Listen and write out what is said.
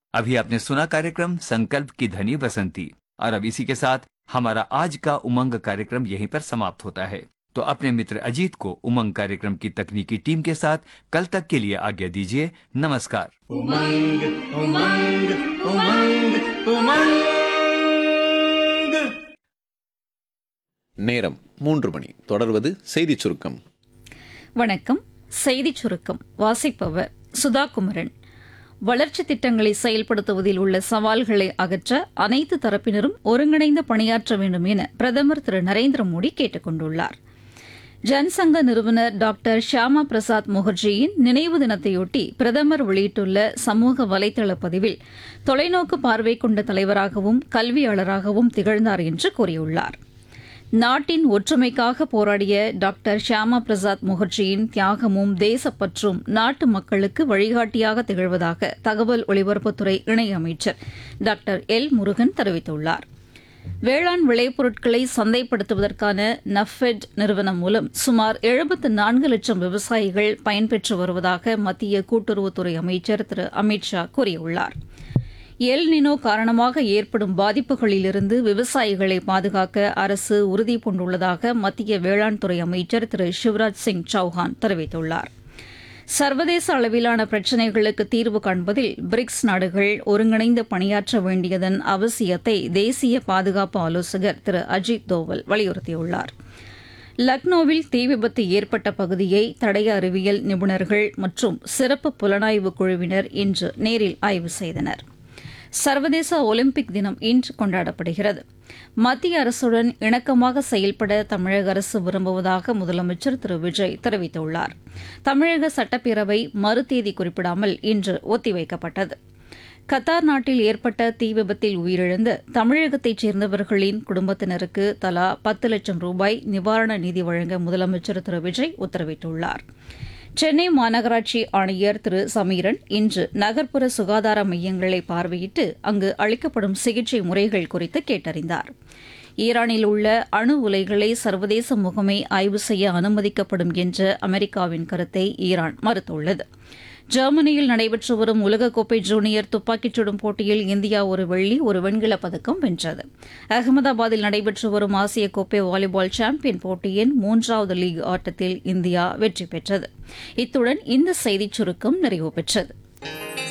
अभी आपने सुना कार्यक्रम संकल्प की धनी बसंती और अब इसी के साथ हमारा आज का उमंग कार्यक्रम यहीं पर समाप्त होता है तो अपने मित्र अजीत को उमंग कार्यक्रम की तकनीकी टीम के साथ कल तक के लिए आज्ञा दीजिए नमस्कार उमंग उमंग उमंग उमंग நேரம் மூன்று மணி தொடர்வது செய்திச் சுருக்கம் வணக்கம் செய்திச் சுருக்கம் வாசிப்பவர் சுதா குமரன் வளர்ச்சித் திட்டங்களை செயல்படுத்துவதில் உள்ள சவால்களை அகற்ற அனைத்து தரப்பினரும் ஒருங்கிணைந்து பணியாற்ற வேண்டும் என பிரதமர் திரு நரேந்திர மோடி கேட்டுக் கொண்டுள்ளார் ஜன்சங்க நிறுவனர் டாக்டர் ஷியாமா பிரசாத் முகர்ஜியின் நினைவு தினத்தையொட்டி பிரதமர் வெளியிட்டுள்ள சமூக வலைதள பதிவில் தொலைநோக்கு பார்வை கொண்ட தலைவராகவும் கல்வியாளராகவும் திகழ்ந்தார் என்று கூறியுள்ளார் நாட்டின் ஒற்றுமைக்காக போராடிய டாக்டர் ஷியாமா பிரசாத் முகர்ஜியின் தியாகமும் தேசப்பற்றும் நாட்டு மக்களுக்கு வழிகாட்டியாக திகழ்வதாக தகவல் ஒலிபரப்புத்துறை இணையமைச்சர் டாக்டர் எல் முருகன் தெரிவித்துள்ளார் வேளாண் விளைபொருட்களை சந்தைப்படுத்துவதற்கான நஃபெட் நிறுவனம் மூலம் சுமார் எழுபத்து நான்கு லட்சம் விவசாயிகள் பயன்பெற்று வருவதாக மத்திய கூட்டுறவுத்துறை அமைச்சர் திரு அமித் ஷா கூறியுள்ளார் எல் நினோ காரணமாக ஏற்படும் பாதிப்புகளிலிருந்து விவசாயிகளை பாதுகாக்க அரசு உறுதி பூண்டுள்ளதாக மத்திய வேளாண் துறை அமைச்சர் திரு சிவராஜ் சிங் சௌஹான் தெரிவித்துள்ளார் சர்வதேச அளவிலான பிரச்சினைகளுக்கு தீர்வு காண்பதில் பிரிக்ஸ் நாடுகள் ஒருங்கிணைந்து பணியாற்ற வேண்டியதன் அவசியத்தை தேசிய பாதுகாப்பு ஆலோசகர் திரு அஜித் தோவல் வலியுறுத்தியுள்ளார் லக்னோவில் தீ விபத்து ஏற்பட்ட பகுதியை தடய அறிவியல் நிபுணர்கள் மற்றும் சிறப்பு புலனாய்வு குழுவினர் இன்று நேரில் ஆய்வு செய்தனர் சர்வதேச ஒலிம்பிக் தினம் இன்று கொண்டாடப்படுகிறது மத்திய அரசுடன் இணக்கமாக செயல்பட தமிழக அரசு விரும்புவதாக முதலமைச்சர் திரு விஜய் தெரிவித்துள்ளார் தமிழக சட்டப்பேரவை மறுதேதி குறிப்பிடாமல் இன்று ஒத்திவைக்கப்பட்டது கத்தார் நாட்டில் ஏற்பட்ட தீ விபத்தில் உயிரிழந்த தமிழகத்தைச் சேர்ந்தவர்களின் குடும்பத்தினருக்கு தலா பத்து லட்சம் ரூபாய் நிவாரண நிதி வழங்க முதலமைச்சர் திரு விஜய் உத்தரவிட்டுள்ளார் சென்னை மாநகராட்சி ஆணையர் திரு சமீரன் இன்று நகர்ப்புற சுகாதார மையங்களை பார்வையிட்டு அங்கு அளிக்கப்படும் சிகிச்சை முறைகள் குறித்து கேட்டறிந்தார் ஈரானில் உள்ள அணு உலைகளை சர்வதேச முகமை ஆய்வு செய்ய அனுமதிக்கப்படும் என்ற அமெரிக்காவின் கருத்தை ஈரான் மறுத்துள்ளது ஜெர்மனியில் நடைபெற்று வரும் உலகக்கோப்பை ஜூனியர் துப்பாக்கிச் சுடும் போட்டியில் இந்தியா ஒரு வெள்ளி ஒரு வெண்கலப் பதக்கம் வென்றது அகமதாபாத்தில் நடைபெற்று வரும் ஆசிய கோப்பை வாலிபால் சாம்பியன் போட்டியின் மூன்றாவது லீக் ஆட்டத்தில் இந்தியா வெற்றி பெற்றது இத்துடன் இந்த செய்திச் சுருக்கம் நிறைவு பெற்றது